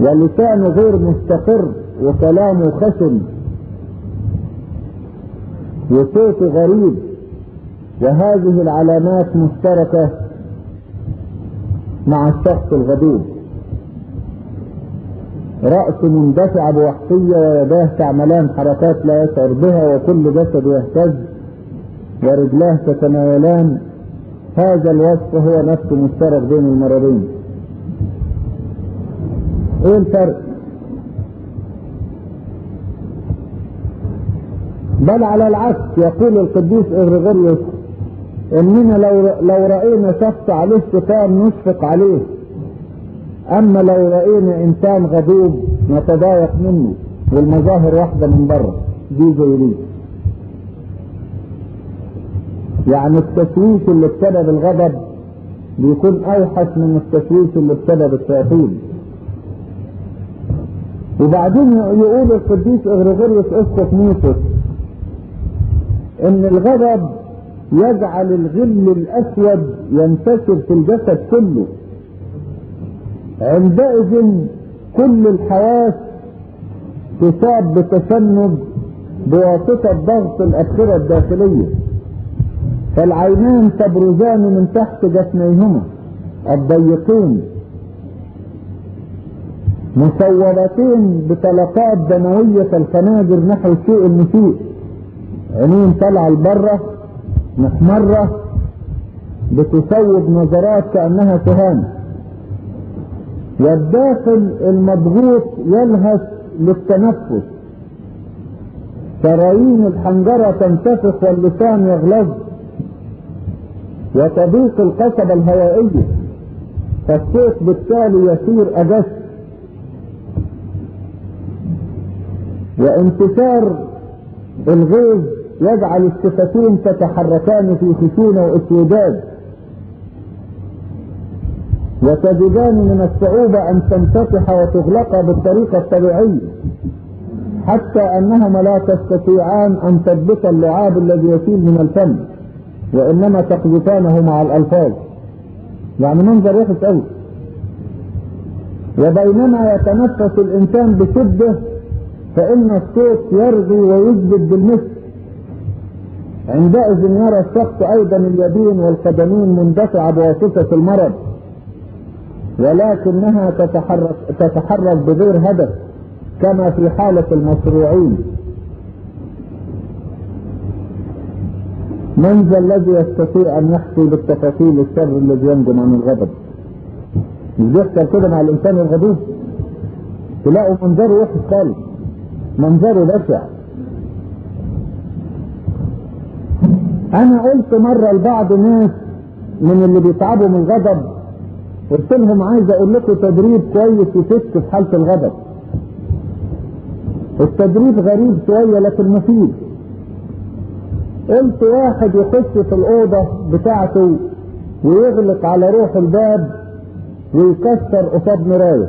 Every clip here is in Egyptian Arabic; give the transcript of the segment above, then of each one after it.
ولسانه غير مستقر وكلامه خشن وصوته غريب وهذه العلامات مشتركة مع الشخص الغضوب رأسه مندفع بوحشية ويداه تعملان حركات لا يشعر بها وكل جسده يهتز ورجلاه تتناولان هذا الوصف هو نفسه مشترك بين المرضين ايه الفرق بل على العكس يقول القديس اغريغوريوس اننا لو لو راينا شخص عليه شيطان نشفق عليه اما لو راينا انسان غضوب نتضايق منه والمظاهر واحده من بره دي زي دي يعني التشويش اللي بسبب الغضب بيكون اوحش من التشويش اللي بسبب الشياطين وبعدين يقول القديس اغريغوريوس اسقف نيسوس ان الغضب يجعل الغل الاسود ينتشر في الجسد كله عندئذ كل الحواس تصاب بتشنج بواسطة ضغط الأدخرة الداخلية فالعينان تبرزان من تحت جفنيهما الضيقين مصوبتين بطلقات دموية الخناجر نحو الشيء المسيء عينين طالعة لبره محمرة بتصوب نظرات كأنها تهان والداخل المضغوط يلهث للتنفس شرايين الحنجرة تنتفخ واللسان يغلظ وتضيق القصبة الهوائية فالصوت بالتالي يصير أجس وانتشار الغيظ يجعل الشفتين تتحركان في خشونة واسوداد وتجدان من الصعوبة أن تنفتح وتغلق بالطريقة الطبيعية حتى أنهما لا تستطيعان أن تضبط اللعاب الذي يسيل من الفم وإنما تقذفانه مع الألفاظ يعني منظر وحش أوي وبينما يتنفس الإنسان بشدة فإن الصوت يرغي ويجذب بالمثل عندئذ يرى الشخص أيضا اليدين والقدمين مندفعة بواسطة المرض ولكنها تتحرك, تتحرك بغير هدف كما في حالة المصروعين من ذا الذي يستطيع أن يحكي بالتفاصيل الشر الذي ينجم عن الغضب مش بيحصل كده مع الإنسان الغضوب تلاقوا منظره وحش خالص منظره بشع أنا قلت مرة لبعض ناس من اللي بيتعبوا من الغضب قلت لهم عايز أقول لكم تدريب كويس يفك في حالة الغضب التدريب غريب شوية لكن مفيد قلت واحد يخش في الأوضة بتاعته ويغلق على روح الباب ويكسر قصاد مراية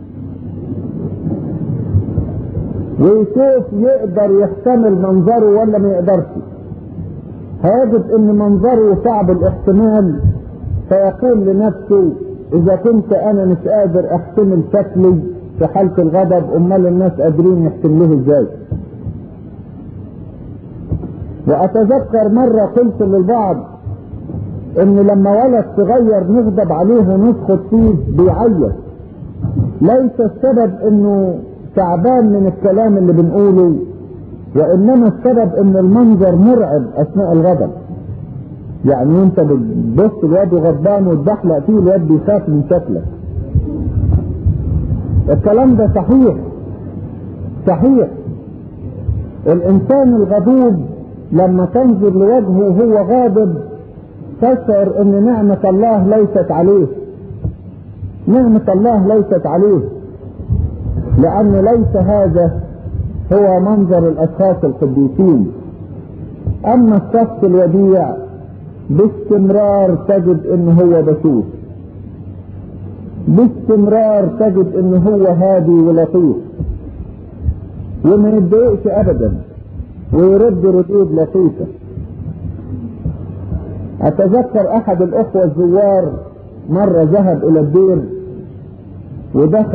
ويشوف يقدر يحتمل منظره ولا ما يقدرش هيجد ان منظره صعب الاحتمال فيقول لنفسه اذا كنت انا مش قادر احتمل شكلي في حالة الغضب امال الناس قادرين يحتملوه ازاي واتذكر مرة قلت للبعض ان لما ولد صغير نغضب عليه ونسخط فيه بيعيط ليس السبب انه تعبان من الكلام اللي بنقوله وانما السبب ان المنظر مرعب اثناء الغضب يعني انت بتبص الواد غضبان وتدحلق فيه الواد بيخاف من شكلك الكلام ده صحيح صحيح الانسان الغضوب لما تنظر لوجهه وهو غاضب تشعر ان نعمة الله ليست عليه نعمة الله ليست عليه لان ليس هذا هو منظر الاشخاص القديسين اما الشخص الوديع باستمرار تجد ان هو بشوش باستمرار تجد ان هو هادي ولطيف وما يتضايقش ابدا ويرد ردود لطيفه اتذكر احد الاخوه الزوار مره ذهب الى الدير ودخل